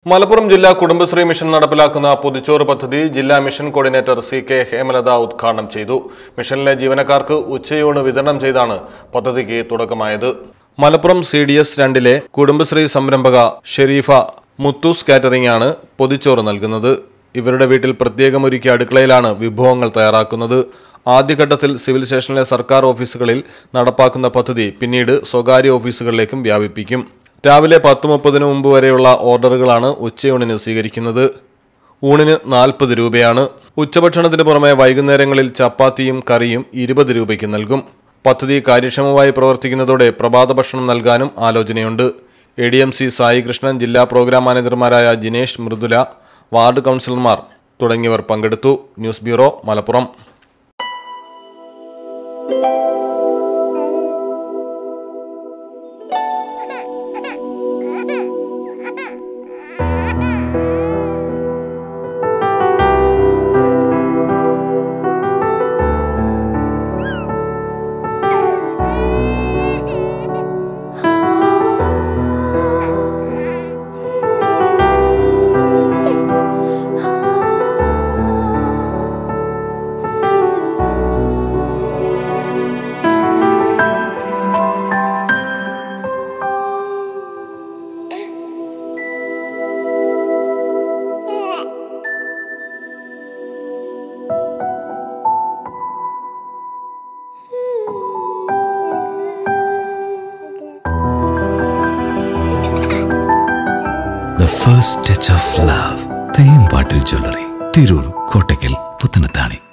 മലപ്പുറം ജില്ലാ കുടുംബശ്രീ മിഷൻ നടപ്പിലാക്കുന്ന പൊതിച്ചോറ് പദ്ധതി ജില്ലാ mission coordinator C K Hemalatha ഉദ്ഘാടനം ചെയ്തു മിഷനിലെ ജീവനക്കാർക്ക് ഉച്ചയൂണ് വിതരണം ചെയ്താണ് പദ്ധതിക്ക് തുടക്കമായത് മലപ്പുറം സി ഡി എസ് രണ്ടിലെ കുടുംബശ്രീ സംരംഭക ഷെരീഫ മുത്തൂസ് കാറ്ററിംഗ് ആണ് പൊതിച്ചോറ് നൽകുന്നത് ഇവരുടെ വീട്ടിൽ പ്രത്യേകമൊരുക്കിയ അടുക്കളയിലാണ് വിഭവങ്ങൾ തയ്യാറാക്കുന്നത് ആദ്യഘട്ടത്തിൽ സിവിൽ സ്റ്റേഷനിലെ സർക്കാർ ഓഫീസുകളിൽ നടപ്പാക്കുന്ന പദ്ധതി പിന്നീട് സ്വകാര്യ ഓഫീസുകളിലേക്കും വ്യാപിപ്പിക്കും രാവിലെ പത്ത് മുപ്പതിന് മുമ്പ് വരെയുള്ള ഓർഡറുകളാണ് ഉച്ചയൂണിന് സ്വീകരിക്കുന്നത് ഊണിന് നാൽപ്പത് രൂപയാണ് ഉച്ചഭക്ഷണത്തിന് പുറമെ വൈകുന്നേരങ്ങളിൽ ചപ്പാത്തിയും കറിയും ഇരുപത് രൂപയ്ക്ക് നൽകും പദ്ധതി കാര്യക്ഷമമായി പ്രവർത്തിക്കുന്നതോടെ പ്രഭാത ഭക്ഷണം നൽകാനും ആലോചനയുണ്ട് A D M C Sai Krishnan ജില്ലാ പ്രോഗ്രാം മാനേജർമാരായ ജിനേഷ് മൃദുല വാർഡ് കൗൺസിലർമാർ തുടങ്ങിയവർ പങ്കെടുത്തു news bureau Malappuram The first touch of love. Thembattil jewellery Tirur Kottakkal Puthanathani